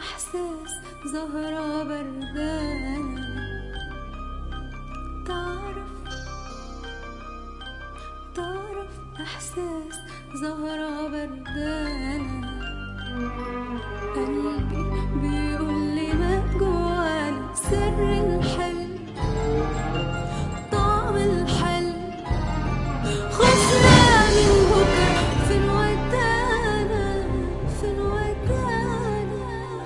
إحساس زهرة بردانة تعرف تعرف إحساس زهرة بردانة قلبي بيقول لي ما جوانا سر الحل طعم الحل خفنا من بكرة فين ودانا فين ودانا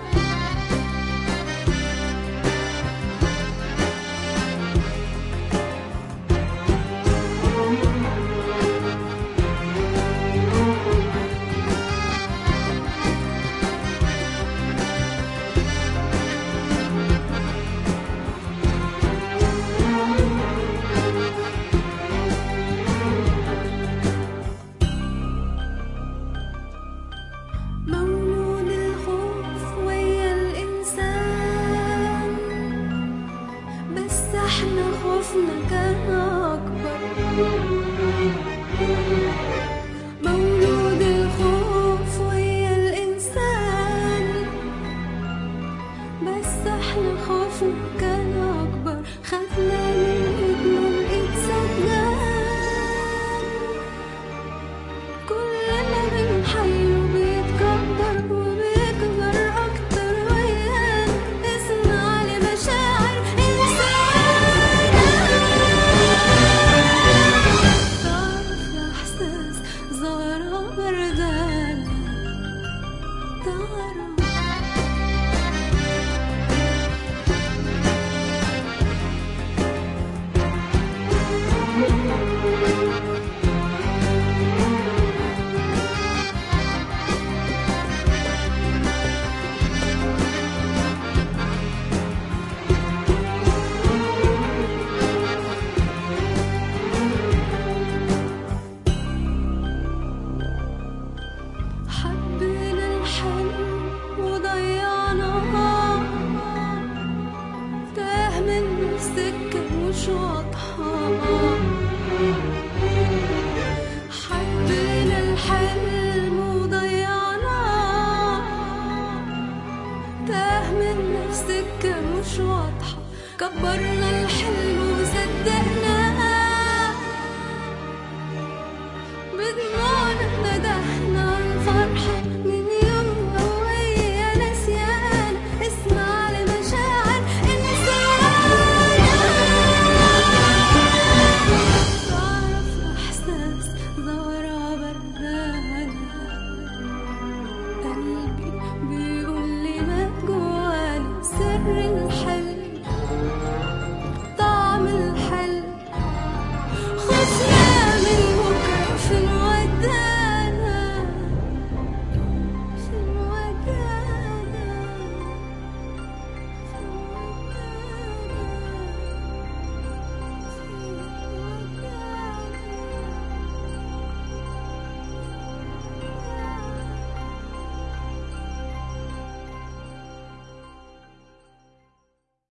مولود الخوف ويا الإنسان بس احنا خوفنا كان أكبر مولود الخوف ويا الإنسان بس احنا خوفنا كان أكبر خدنا من إيدنا الإيد سجان كل ما بنحيه بيتكبر وبيكبر أكتر ويانا اسمع لمشاعر إنسانة تعرف إحساس زهرة بردانة تعرف حبينا الحلم وضيعناه تاه من السكة مش واضحة حبينا الحلم وضيعناه تاه من السكة مش واضحة كبرنا الحلم وصدقنا